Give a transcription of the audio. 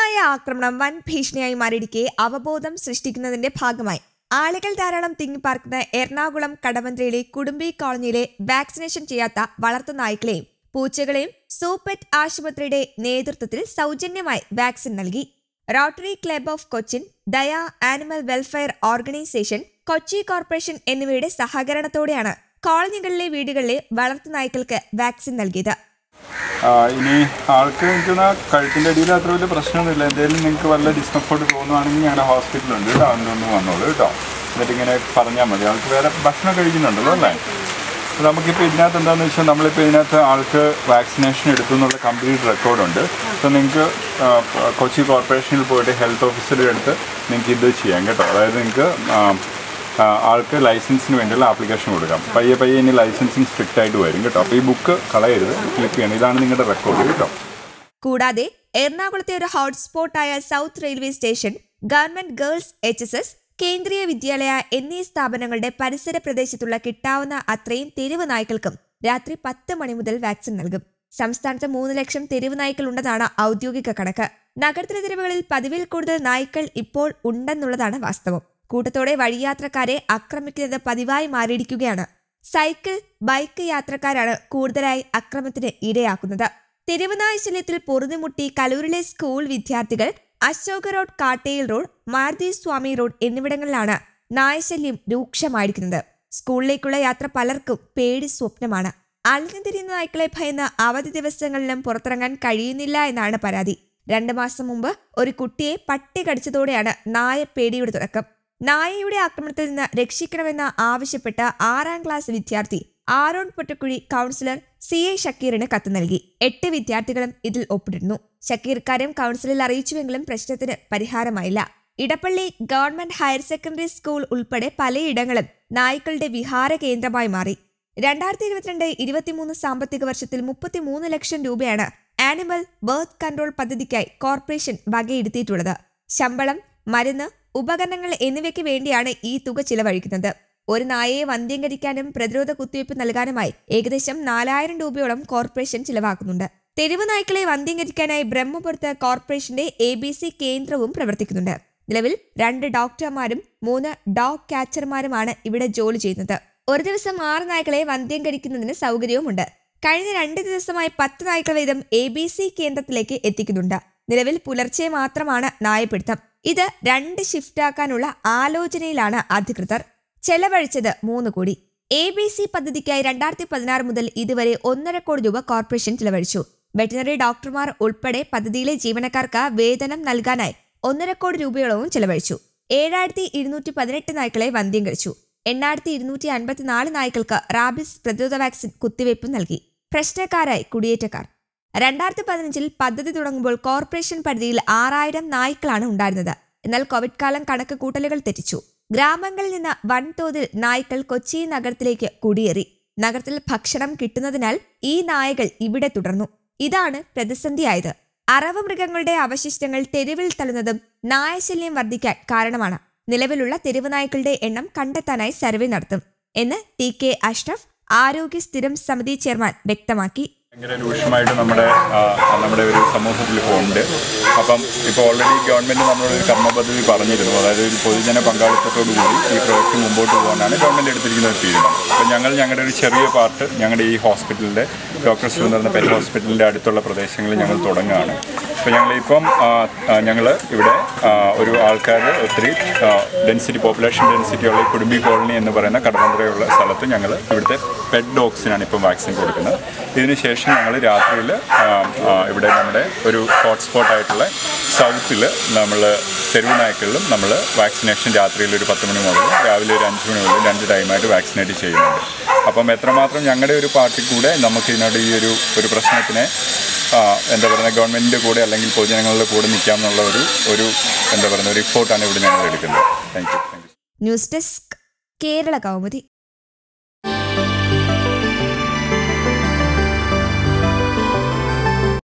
തെരുവുനായ ആക്രമണം വൻ ഭീഷണിയായി മാറിയിരിക്കെ അവബോധം സൃഷ്ടിക്കുന്നതിന്റെ ഭാഗമായി ആളുകൾ ധാരാളം തിങ്ങിപ്പാർക്കുന്ന എറണാകുളം കടവന്ത്രയിലെ കുടുംബി കോളനിയിലെ വാക്സിനേഷൻ ചെയ്യാത്ത വളർത്തുനായ്ക്കളെയും പൂച്ചകളെയും സൂപ്പറ്റ് ആശുപത്രിയുടെ നേതൃത്വത്തിൽ സൗജന്യമായി വാക്സിൻ നൽകി rotary club of Cochin Daya animal welfare organisation Kochi corporation എന്നിവയുടെ സഹകരണത്തോടെയാണ് കോളനികളിലെ വീടുകളിലെ വളർത്തുനായ്ക്കൾക്ക് വാക്സിൻ നൽകിയത് ആ, ഇനി ആൾക്ക് എനിക്ക് തോന്നുന്നു കഴുത്തിൻ്റെ അടിയിൽ അത്ര വലിയ പ്രശ്നമൊന്നുമില്ല എന്തെങ്കിലും നിങ്ങൾക്ക് വല്ല ഡിസ്കംഫോർട്ട് തോന്നുവാണെങ്കിൽ ഞങ്ങളുടെ ഹോസ്പിറ്റലുണ്ട് കേട്ടോ അതിനൊന്ന് വന്നോളൂ കേട്ടോ എന്നിട്ട് ഇങ്ങനെ പറഞ്ഞാൽ മതി ആൾക്ക് വേറെ ഭക്ഷണം കഴിക്കുന്നുണ്ടല്ലോ അല്ലേ അപ്പോൾ നമുക്കിപ്പോൾ ഇതിനകത്ത് എന്താണെന്ന് വെച്ചാൽ നമ്മളിപ്പോൾ ഇതിനകത്ത് ആൾക്ക് വാക്സിനേഷൻ എടുത്തു എന്നുള്ള കംപ്ലീറ്റ് റെക്കോർഡുണ്ട് അപ്പോൾ നിങ്ങൾക്ക് ആ, കൊച്ചി കോർപ്പറേഷനിൽ പോയിട്ട് ഹെൽത്ത് ഓഫീസറുടെ അടുത്ത് നിങ്ങൾക്ക് ഇത് ചെയ്യാം കേട്ടോ അതായത് നിങ്ങൾക്ക് ആ, ആ, ആൾക്ക് ലൈസൻസിന് വേണ്ടിയുള്ള ആപ്ലിക്കേഷൻ കൊടുക്കാം പയ്യെ പയ്യെ ഇനി ലൈസൻസിങ് സ്ട്രിക്റ്റ് ആയിട്ട് വരും കേട്ടോ അപ്പോൾ ഈ ബുക്ക് കളയരുത് ക്ലിക്ക് ചെയ്യണം ഇതാണ് നിങ്ങളുടെ റെക്കോർഡ് കേട്ടോ കൂടാതെ എറണാകുളത്തെ ഒരു ഹോട്ട്സ്പോട്ടായ south railway station government girls H S S Kendriya Vidyalaya എന്നീ സ്ഥാപനങ്ങളുടെ പരിസര പ്രദേശത്തുള്ള കിട്ടാവുന്ന അത്രയും തെരുവ് നായ്ക്കൾക്കും രാത്രി പത്ത് മണി മുതൽ വാക്സിൻ നൽകും സംസ്ഥാനത്ത് മൂന്ന് ലക്ഷം തെരുവ് നായ്ക്കൾ ഉണ്ടെന്നാണ് ഔദ്യോഗിക കണക്ക് നഗരത്തിലെ തെരുവുകളിൽ പതിവിൽ കൂടുതൽ നായ്ക്കൾ ഇപ്പോൾ ഉണ്ടെന്നുള്ളതാണ് വാസ്തവം കൂട്ടത്തോടെ വഴിയാത്രക്കാരെ ആക്രമിക്കുന്നത് പതിവായി മാറിയിരിക്കുകയാണ് സൈക്കിൾ ബൈക്ക് യാത്രക്കാരാണ് കൂടുതലായി അക്രമത്തിന് ഇരയാക്കുന്നത് തെരുവുനായ ശല്യത്തിൽ പൊറുതിമുട്ടി കലൂരിലെ സ്കൂൾ വിദ്യാർത്ഥികൾ Ashoka road Kattel road Maruthi Swami road എന്നിവിടങ്ങളിലാണ് നായശല്യം രൂക്ഷമായിരിക്കുന്നത് സ്കൂളിലേക്കുള്ള യാത്ര പലർക്കും പേടി സ്വപ്നമാണ് അലിഞ്ഞു തിരിയുന്ന നായ്ക്കളെ ഭയന്ന് അവധി ദിവസങ്ങളിലും പുറത്തിറങ്ങാൻ കഴിയുന്നില്ല എന്നാണ് പരാതി രണ്ടു മാസം മുമ്പ് ഒരു കുട്ടിയെ പട്ടി കടിച്ചതോടെയാണ് നായ പേടിയുടെ തുടക്കം നായയുടെ ആക്രമണത്തിൽ നിന്ന് രക്ഷിക്കണമെന്ന് ആവശ്യപ്പെട്ട ആറാം ക്ലാസ് വിദ്യാർത്ഥി Aaron Pottakkuzhi councillor C I ഷക്കീറിന് കത്ത് നൽകി എട്ട് വിദ്യാർത്ഥികളും ഇതിൽ ഒപ്പിട്ടിരുന്നു ഷക്കീർ കാര്യം കൗൺസിലിൽ അറിയിച്ചുവെങ്കിലും പ്രശ്നത്തിന് പരിഹാരമായില്ല Edappally government higher secondary school ഉൾപ്പെടെ പലയിടങ്ങളും നായ്ക്കളുടെ വിഹാര കേന്ദ്രമായി മാറി രണ്ടായിരത്തി ഇരുപത്തിരണ്ട് ഇരുപത്തിമൂന്ന് സാമ്പത്തിക വർഷത്തിൽ മുപ്പത്തിമൂന്ന് ലക്ഷം രൂപയാണ് ആനിമൽ ബർത്ത് കൺട്രോൾ പദ്ധതിക്കായി കോർപ്പറേഷൻ വകയിരുത്തിയിട്ടുള്ളത് ശമ്പളം മരുന്ന് ഉപകരണങ്ങൾ എന്നിവയ്ക്ക് വേണ്ടിയാണ് ഈ തുക ചിലവഴിക്കുന്നത് ഒരു നായയെ വന്ധ്യംകരിക്കാനും പ്രതിരോധ കുത്തിവയ്പ് നൽകാനുമായി ഏകദേശം നാലായിരം രൂപയോളം കോർപ്പറേഷൻ ചിലവാക്കുന്നുണ്ട് തെരുവ് നായ്ക്കളെ വന്ധ്യംകരിക്കാനായി ബ്രഹ്മപുരത്ത് കോർപ്പറേഷന്റെ എ ബി സി കേന്ദ്രവും പ്രവർത്തിക്കുന്നുണ്ട് നിലവിൽ രണ്ട് ഡോക്ടർമാരും മൂന്ന് ഡോഗ് ക്യാച്ചർമാരുമാണ് ഇവിടെ ജോലി ചെയ്യുന്നത് ഒരു ദിവസം ആറ് നായ്ക്കളെ വന്ധ്യംകരിക്കുന്നതിന് സൗകര്യവുമുണ്ട് കഴിഞ്ഞ രണ്ട് ദിവസമായി പത്ത് നായ്ക്കൾ വീതം എ ബി സി കേന്ദ്രത്തിലേക്ക് എത്തിക്കുന്നുണ്ട് നിലവിൽ പുലർച്ചെ മാത്രമാണ് നായപിടുത്തം ഇത് രണ്ട് ഷിഫ്റ്റാക്കാനുള്ള ആലോചനയിലാണ് അധികൃതർ ചെലവഴിച്ചത് മൂന്ന് കോടി എ ബി സി പദ്ധതിക്കായി രണ്ടായിരത്തി പതിനാറ് മുതൽ ഇതുവരെ ഒന്നര കോടി രൂപ കോർപ്പറേഷൻ ചെലവഴിച്ചു വെറ്റിനറി ഡോക്ടർമാർ ഉൾപ്പെടെ പദ്ധതിയിലെ ജീവനക്കാർക്ക് വേതനം നൽകാനായി ഒന്നര കോടി രൂപയോളവും ചെലവഴിച്ചു ഏഴായിരത്തി ഇരുന്നൂറ്റി പതിനെട്ട് നായ്ക്കളെ വന്ധ്യംകരിച്ചു എണ്ണായിരത്തി ഇരുന്നൂറ്റി അൻപത്തിനാല് നായ്ക്കൾക്ക് റാബിസ് പ്രതിരോധ വാക്സിൻ കുത്തിവയ്പ് നൽകി പ്രശ്നക്കാരായി കുടിയേറ്റക്കാർ രണ്ടായിരത്തി പതിനഞ്ചിൽ പദ്ധതി തുടങ്ങുമ്പോൾ കോർപ്പറേഷൻ പരിധിയിൽ ആറായിരം നായ്ക്കളാണ് ഉണ്ടായിരുന്നത് എന്നാൽ കോവിഡ് കാലം കണക്ക് കൂട്ടലുകൾ തെറ്റിച്ചു ഗ്രാമങ്ങളിൽ നിന്ന് വൻതോതിൽ നായ്ക്കൾ കൊച്ചി നഗരത്തിലേക്ക് കുടിയേറി നഗരത്തിൽ ഭക്ഷണം കിട്ടുന്നതിനാൽ ഈ നായകൾ ഇവിടെ തുടർന്നു ഇതാണ് പ്രതിസന്ധിയായത് അറവ് മൃഗങ്ങളുടെ അവശിഷ്ടങ്ങൾ തെരുവിൽ തള്ളുന്നതും നായശല്യം വർദ്ധിക്കാൻ കാരണമാണ് നിലവിലുള്ള തെരുവ് നായ്ക്കളുടെ എണ്ണം കണ്ടെത്താനായി സർവേ നടത്തും എന്ന് ടി കെ അഷ്റഫ് ആരോഗ്യ സ്ഥിരം സമിതി ചെയർമാൻ വ്യക്തമാക്കി ഭയങ്കര രൂക്ഷമായിട്ട് നമ്മുടെ ആ, നമ്മുടെ ഒരു സമൂഹത്തിൽ ഇപ്പോൾ ഉണ്ട് അപ്പം ഇപ്പോൾ ഓൾറെഡി ഗവൺമെൻറ് നമ്മളോട് ഒരു കർമ്മ പദ്ധതി പറഞ്ഞിരുന്നു അതായത് ഒരു പൊതുജന പങ്കാളിത്തത്തോടു കൂടി ഈ പ്രോജക്റ്റ് മുമ്പോട്ട് പോകാനാണ് ഗവൺമെൻറ് എടുത്തിരിക്കുന്ന ഒരു തീരുമാനം അപ്പോൾ ഞങ്ങൾ ഞങ്ങളുടെ ഒരു ചെറിയ പാർട്ട് ഞങ്ങളുടെ ഈ ഹോസ്പിറ്റലിൻ്റെ ഡോക്ടർ എന്ന് പറയുന്ന പെറ്റ് ഹോസ്പിറ്റലിൻ്റെ അടുത്തുള്ള പ്രദേശങ്ങളിൽ ഞങ്ങൾ തുടങ്ങുകയാണ് അപ്പോൾ ഞങ്ങളിപ്പം ഞങ്ങൾ ഇവിടെ ആ, ഒരു ആൾക്കാർ ഒത്തിരി ഡെൻസിറ്റി പോപ്പുലേഷൻ ഡെൻസിറ്റി ഉള്ള ഈ കുടുംബി കോളനി എന്ന് പറയുന്ന കടവന്ത്രയുള്ള സ്ഥലത്ത് ഞങ്ങൾ ഇവിടുത്തെ പെറ്റ് ഡോഗ്സിനാണ് ഇപ്പം വാക്സിൻ കൊടുക്കുന്നത് ഇതിനുശേഷം ഞങ്ങൾ രാത്രിയിൽ ഇവിടെ നമ്മുടെ ഒരു ഹോട്ട്സ്പോട്ട് ആയിട്ടുള്ള സൗത്തിൽ നമ്മൾ തെരുവ് നായ്ക്കളിലും നമ്മൾ വാക്സിനേഷൻ രാത്രിയിൽ ഒരു പത്ത് മണി മുതൽ രാവിലെ ഒരു അഞ്ച് മണി മുതൽ രണ്ട് ടൈമായിട്ട് വാക്സിനേറ്റ് ചെയ്യുന്നുണ്ട് അപ്പം എത്രമാത്രം ഞങ്ങളുടെ ഒരു പാർട്ടി കൂടെ നമുക്ക് ഇതിനോട് ഈ ഒരു ഒരു പ്രശ്നത്തിനെ ആ, എന്താ പറയുക ഗവൺമെൻറ്റിൻ്റെ കൂടെ അല്ലെങ്കിൽ പൊതുജനങ്ങളുടെ കൂടെ നിൽക്കാം എന്നുള്ള ഒരു ഒരു എന്താ പറയുക ഒരു റിപ്പോർട്ടാണ് ഇവിടെ ഞങ്ങൾ എടുക്കുന്നത് thank you thank you news desk Kerala Kaumudi